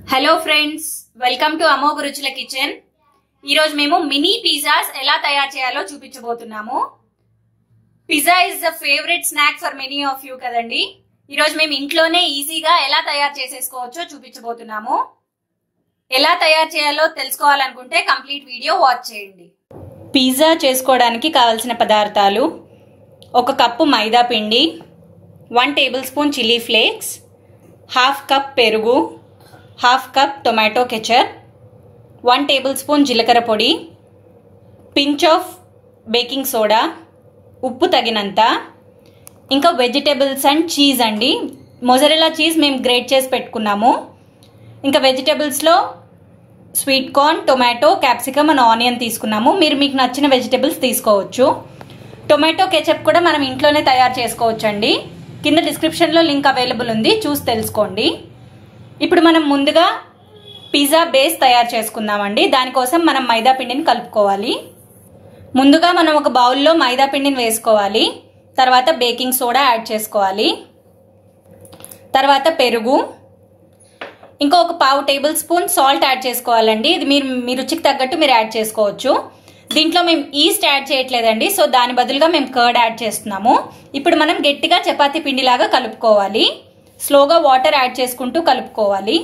hello friends welcome to Amogha రుచుల kitchen ఈరోజు మేము మినీ పిజ్జాస్ ఎలా తయారు చేయాలో చూపించబోతున్నాము pizza is the favourite snack for many of you కదండి ఈరోజు మేము ఇంట్లోనే ఈజీగా ఎలా తయారు చేసేసుకోవచ్చో చూపించబోతున్నాము ఎలా తయారు చేయాలో తెలుసుకోవాలనుకుంటే కంప్లీట్ వీడియో వాచ్ చేయండి పిజ్జా చేసుకోవడానికి కావలసిన పదార్థాలు ఒక కప్పు మైదా పిండి one tablespoon chilli flakes half cup పెరుగు half cup tomato ketchup one tablespoon జీలకర్ర పొడి పించ్ ఆఫ్ బేకింగ్ సోడా ఉప్పు తగినంత ఇంకా వెజిటేబుల్స్ అండ్ చీజ్ అండి మొజరెలా చీజ్ మేము గ్రేట్ చేసి పెట్టుకున్నాము ఇంకా వెజిటేబుల్స్లో sweet corn tomato capsicum and onion తీసుకున్నాము మీరు మీకు నచ్చిన వెజిటేబుల్స్ తీసుకోవచ్చు టొమాటో కెచప్ కూడా మనం ఇంట్లోనే తయారు చేసుకోవచ్చు అండి కింద డిస్క్రిప్షన్లో లింక్ అవైలబుల్ ఉంది చూసి తెలుసుకోండి ఇప్పుడు మనం ముందుగా పిజ్జా బేస్ తయారు చేసుకుందామండి దానికోసం మనం మైదా పిండిని కలుపుకోవాలి ముందుగా మనం ఒక బౌల్లో మైదా పిండిని వేసుకోవాలి తర్వాత బేకింగ్ సోడా యాడ్ చేసుకోవాలి తర్వాత పెరుగు ఇంకా ఒక పావు టేబుల్ స్పూన్ సాల్ట్ యాడ్ చేసుకోవాలండి ఇది మీరు మీ రుచికి తగ్గట్టు మీరు యాడ్ చేసుకోవచ్చు దీంట్లో మేము ఈస్ట్ యాడ్ చేయట్లేదండి సో దాని బదులుగా మేము కర్డ్ యాడ్ చేస్తున్నాము ఇప్పుడు మనం గట్టిగా చపాతీ పిండిలాగా కలుపుకోవాలి స్లోగా వాటర్ యాడ్ చేసుకుంటూ కలుపుకోవాలి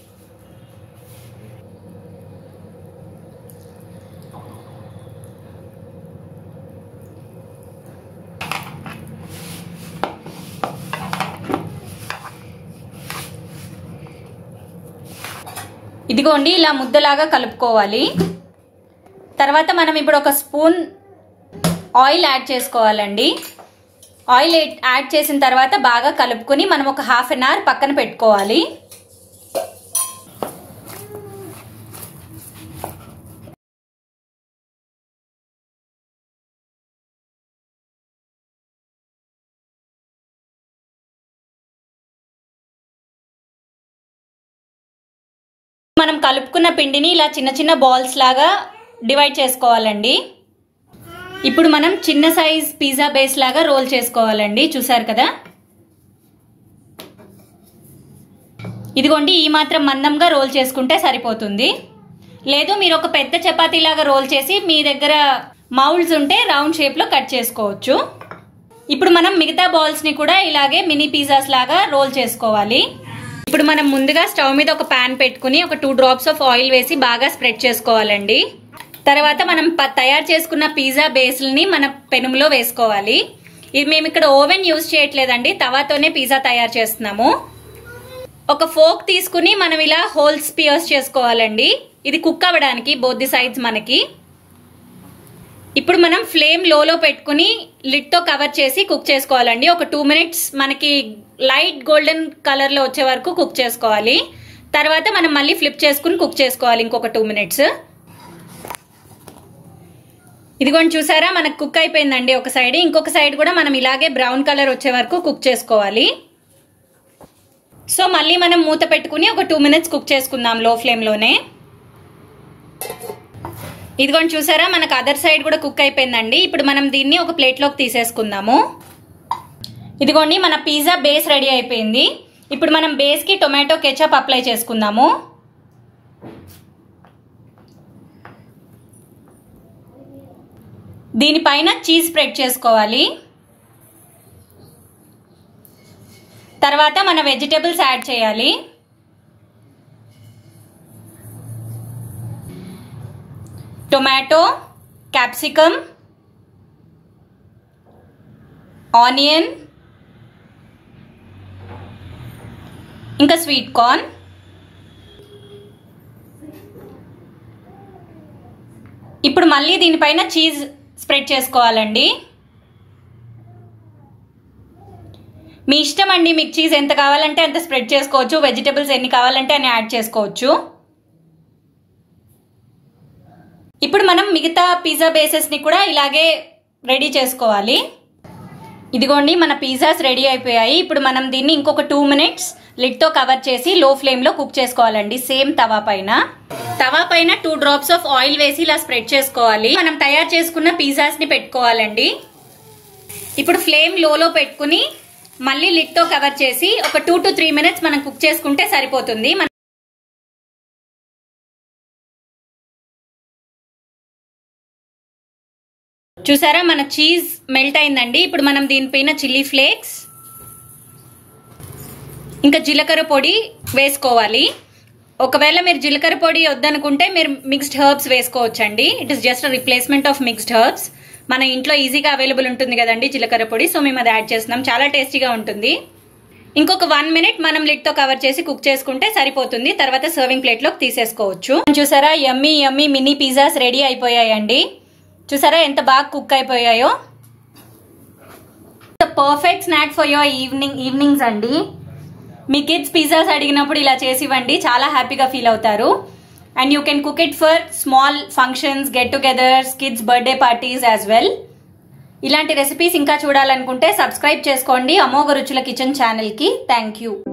ఇదిగోండి ఇలా ముద్దలాగా కలుపుకోవాలి తర్వాత మనం ఇప్పుడు ఒక స్పూన్ ఆయిల్ యాడ్ చేసుకోవాలండి ఆయిల్ యాడ్ చేసిన తర్వాత బాగా కలుపుకొని మనం ఒక హాఫ్ అన్ అవర్ పక్కన పెట్టుకోవాలి మనం కలుపుకున్న పిండిని ఇలా చిన్న చిన్న బాల్స్ లాగా డివైడ్ చేసుకోవాలండి ఇప్పుడు మనం చిన్న సైజ్ పిజ్జా బేస్ లాగా రోల్ చేసుకోవాలండి చూసారు కదా ఇదిగోండి ఈ మాత్రం మందంగా రోల్ చేసుకుంటే సరిపోతుంది లేదు మీరు ఒక పెద్ద చపాతీ లాగా రోల్ చేసి మీ దగ్గర మౌల్డ్స్ ఉంటే రౌండ్ షేప్లో కట్ చేసుకోవచ్చు ఇప్పుడు మనం మిగతా బాల్స్ని కూడా ఇలాగే మినీ పిజ్జాస్ లాగా రోల్ చేసుకోవాలి ఇప్పుడు మనం ముందుగా స్టవ్ మీద ఒక ప్యాన్ పెట్టుకుని ఒక టూ డ్రాప్స్ ఆఫ్ ఆయిల్ వేసి బాగా స్ప్రెడ్ చేసుకోవాలండి తర్వాత మనం తయారు చేసుకున్న పిజ్జా బేస్ని మన పెనుములో వేసుకోవాలి ఇది మేము ఇక్కడ ఓవెన్ యూజ్ చేయట్లేదండి తవాతోనే పిజ్జా తయారు చేస్తున్నాము ఒక ఫోక్ తీసుకుని మనం ఇలా హోల్స్ పియర్స్ చేసుకోవాలండి ఇది కుక్ అవ్వడానికి బోత్ ది సైడ్స్ మనకి ఇప్పుడు మనం ఫ్లేమ్ లోలో పెట్టుకుని లిడ్తో కవర్ చేసి కుక్ చేసుకోవాలండి ఒక టూ మినిట్స్ మనకి లైట్ గోల్డెన్ కలర్లో వచ్చే వరకు కుక్ చేసుకోవాలి తర్వాత మనం మళ్ళీ ఫ్లిప్ చేసుకుని కుక్ చేసుకోవాలి ఇంకొక టూ మినిట్స్ ఇదిగోండి చూసారా మనకు కుక్ అయిపోయిందండి ఒక సైడ్ ఇంకొక సైడ్ కూడా మనం ఇలాగే బ్రౌన్ కలర్ వచ్చే వరకు కుక్ చేసుకోవాలి సో మళ్ళీ మనం మూత పెట్టుకుని ఒక టూ మినిట్స్ కుక్ చేసుకుందాం లో ఫ్లేమ్లోనే ఇదిగోండి చూసారా మనకు అదర్ సైడ్ కూడా కుక్ అయిపోయిందండి ఇప్పుడు మనం దీన్ని ఒక ప్లేట్లోకి తీసేసుకుందాము ఇదిగోండి మన పిజ్జా బేస్ రెడీ అయిపోయింది ఇప్పుడు మనం బేస్కి టొమాటో కెచప్ అప్లై చేసుకుందాము దీనిపైన చీజ్ స్ప్రెడ్ చేసుకోవాలి తర్వాత మన వెజిటేబుల్స్ యాడ్ చేయాలి టొమాటో క్యాప్సికమ్ ఆనియన్ ఇంకా స్వీట్ కార్న్ ఇప్పుడు మళ్ళీ దీనిపైన చీజ్ స్ప్రెడ్ చేసుకోవాలండి మీ ఇష్టం అండి మీకు చీజ్ ఎంత కావాలంటే అంత స్ప్రెడ్ చేసుకోవచ్చు వెజిటేబుల్స్ ఎన్ని కావాలంటే అన్ని యాడ్ చేసుకోవచ్చు ఇప్పుడు మనం మిగతా పిజ్జా బేసెస్ని కూడా ఇలాగే రెడీ చేసుకోవాలి ఇదిగోండి మన పిజ్జాస్ రెడీ అయిపోయాయి ఇప్పుడు మనం దీన్ని ఇంకొక టూ మినిట్స్ లిడ్తో కవర్ చేసి లో ఫ్లేమ్లో కుక్ చేసుకోవాలండి సేమ్ తవా పైన తవా పైన టూ డ్రాప్స్ ఆఫ్ ఆయిల్ వేసి ఇలా స్ప్రెడ్ చేసుకోవాలి మనం తయారు చేసుకున్న పిజ్జాస్ని పెట్టుకోవాలండి ఇప్పుడు ఫ్లేమ్ లోలో పెట్టుకుని మళ్ళీ లిడ్తో కవర్ చేసి ఒక టూ టు త్రీ మినిట్స్ మనం కుక్ చేసుకుంటే సరిపోతుంది చూసారా మన చీజ్ మెల్ట్ అయిందండి ఇప్పుడు మనం దీనిపైన చిల్లీ ఫ్లేక్స్ ఇంకా జీలకర్ర పొడి వేసుకోవాలి ఒకవేళ మీరు జీలకర్ర పొడి వద్దనుకుంటే మీరు మిక్స్డ్ హర్బ్స్ వేసుకోవచ్చండి it is just replacement of mixed herbs మన ఇంట్లో ఈజీగా అవైలబుల్ ఉంటుంది కదండి జీలకర్ర పొడి సో మేము అది యాడ్ చేస్తున్నాం చాలా టేస్టీగా ఉంటుంది ఇంకొక వన్ మినిట్ మనం లిడ్ తో కవర్ చేసి కుక్ చేసుకుంటే సరిపోతుంది తర్వాత సర్వింగ్ ప్లేట్ లోకి తీసేసుకోవచ్చు చూసారా yummy yummy mini pizzas ready అయిపోయాయండి చూసారా ఎంత బాగా కుక్ అయిపోయాయో perfect snack for your evening evenings అండి మీ కిడ్స్ పిజ్జాస్ అడిగినప్పుడు ఇలా చేసి ఇవ్వండి చాలా హ్యాపీగా ఫీల్ అవుతారు and you can cook it for small functions get togethers kids birthday parties as well ఇలాంటి రెసిపీస్ ఇంకా చూడాలనుకుంటే సబ్స్క్రైబ్ చేసుకోండి అమోఘ రుచుల కిచెన్ ఛానల్కి థ్యాంక్ యూ